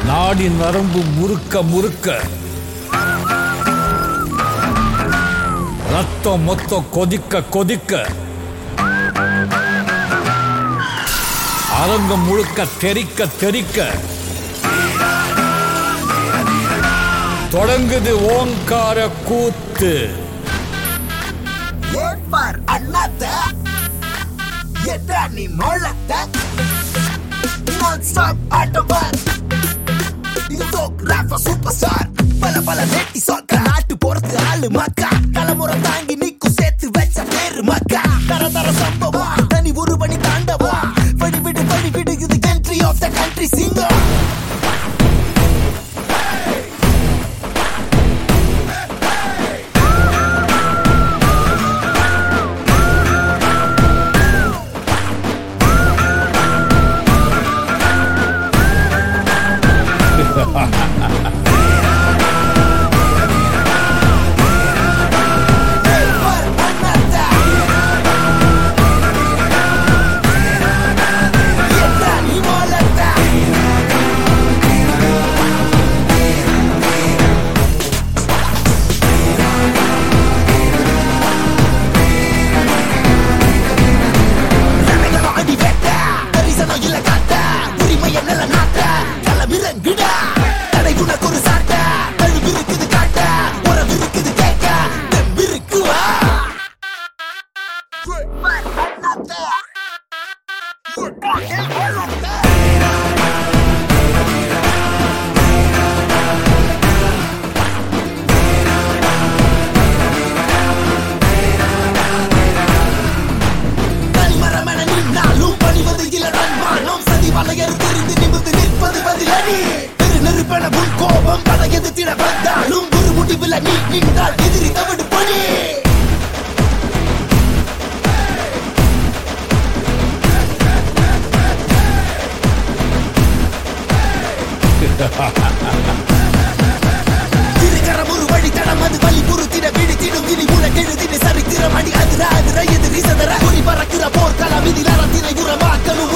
நாடி நரம்பு முறுக்க முறுக்க ரத்தம் மொத்தம் கொதிக்க கொதிக்க அரங்கம் முழுக்க தெறிக்க தெறிக்க தொடங்குது ஓங்கார கூத்து ஏற்பார் அண்ணாத்த எட்டா நீ மொழத்த நான் ஸ்டாப் ஆட்டவர் இது ஃபோக் ராப்பர் சூப்பர் ஸ்டார் பல பல நெட்டி சொக்க நாட்டு போறது ஆளு மக்கா தலைமுறை தாங்கி நிக்கும் சேர்த்து வச்ச பேரு மக்கா தர தர சம்பவம் தனி ஒரு பணி தாண்டவா வழி விடு வழி விடு இது country of the country singer ஏற்பார் அண்ணாத்த எட்டா நீ மொழத்த ரமைகளை அடி வெட்ட, தரிசனம் இல்ல காட்ட, உரிமையை நில நாட்ட, களமிறங்குடா. தடை உனக்கு ஒரு சாட்ட, கழுவு இருக்குது காட்ட, உறவு இருக்குது கேட்க, தெம்பு இருக்கு வா. அண்ணாத்த. தனிமரமென நின்னாலும் பணிவது இல்ல தன்மானம் சதி வலையறு தெரிந்து நிமிர்ந்து நிற்பது பதிலடி பெரு நெருப்பென உன் கோபம் பல எதிர்த்திட வந்தாலும் ஒரு முடிவில் நீ நின்றால் எதிரி தவிடு பணி திருக்கரம் ஒரு வழி தடம் அது வழி பொறுத்திட விழித்திடும் இனி உலகெழுதின சரித்திரம் அடி அதிர அதிர எதிரி சதற குறி பறக்கிற போர்க்களம் இதில் அறத்தினை உரமாக்கணும்